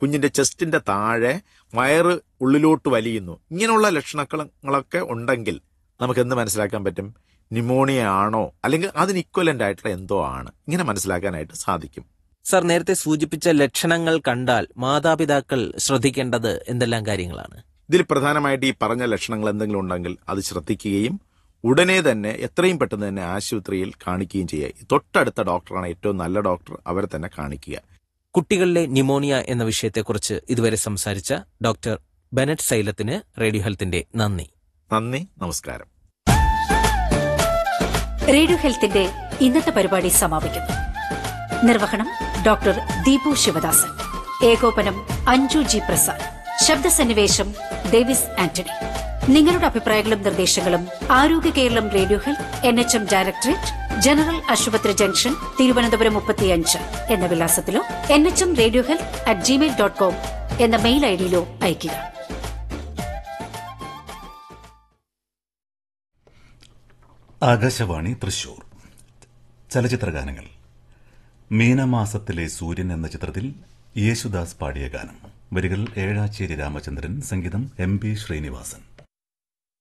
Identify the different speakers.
Speaker 1: കുഞ്ഞിന്റെ ചെസ്റ്റിന്റെ താഴെ വയറ് ഉള്ളിലോട്ട് വലിയുന്നു ഇങ്ങനെയുള്ള ലക്ഷണങ്ങളൊക്കെ ഉണ്ടെങ്കിൽ നമുക്ക് എന്ത് മനസ്സിലാക്കാൻ പറ്റും ന്യൂമോണിയ ആണോ അല്ലെങ്കിൽ അതിന് ഇക്വലന്റ് ആയിട്ടുള്ള എന്തോ ആണ് ഇങ്ങനെ മനസ്സിലാക്കാനായിട്ട് സാധിക്കും
Speaker 2: സർ നേരത്തെ സൂചിപ്പിച്ച ലക്ഷണങ്ങൾ കണ്ടാൽ മാതാപിതാക്കൾ ശ്രദ്ധിക്കേണ്ടത് എന്തെല്ലാം കാര്യങ്ങളാണ്
Speaker 1: ഇതിൽ പ്രധാനമായിട്ട് ഈ പറഞ്ഞ ലക്ഷണങ്ങൾ എന്തെങ്കിലും ഉണ്ടെങ്കിൽ അത് ശ്രദ്ധിക്കുകയും ഉടനെ തന്നെ എത്രയും പെട്ടെന്ന് തന്നെ ആശുപത്രിയിൽ കാണിക്കുകയും ചെയ്യുക തൊട്ടടുത്ത ഡോക്ടറാണ് ഏറ്റവും നല്ല ഡോക്ടർ അവരെ തന്നെ കാണിക്കുക
Speaker 2: കുട്ടികളിലെ ന്യൂമോണിയ എന്ന വിഷയത്തെക്കുറിച്ച് ഇതുവരെ സംസാരിച്ച ഡോക്ടർ ബെനറ്റ് സൈലത്തിന് റേഡിയോ ഹെൽത്തിന്റെ നന്ദി
Speaker 1: നന്ദി നമസ്കാരം
Speaker 3: റേഡിയോ ഹെൽത്തിന്റെ ഇന്നത്തെ പരിപാടി സമാപിക്കുന്നു നിർവഹണം ഡോക്ടർ ദീപു ശിവദാസൻ ഏകോപനം അഞ്ജു ജി പ്രസാദ് ശബ്ദസന്നിവേശം ഡേവിസ് ആന്റണി നിങ്ങളുടെ അഭിപ്രായങ്ങളും നിർദ്ദേശങ്ങളും Arogya Keralam radio health N H M directorate general ആശുപത്രി ജംഗ്ഷൻ തിരുവനന്തപുരം മുപ്പത്തിയഞ്ച് എന്ന വിലാസത്തിലോ N H M radio health at Gmail dot com എന്ന മെയിൽ ഐഡിയിലോ അയയ്ക്കുക
Speaker 4: ആകാശവാണി തൃശൂർ ചലച്ചിത്രഗാനങ്ങൾ മീനമാസത്തിലെ സൂര്യൻ എന്ന ചിത്രത്തിൽ യേശുദാസ് പാടിയ ഗാനം വരികൾ ഏഴാച്ചേരി രാമചന്ദ്രൻ സംഗീതം എം പി ശ്രീനിവാസൻ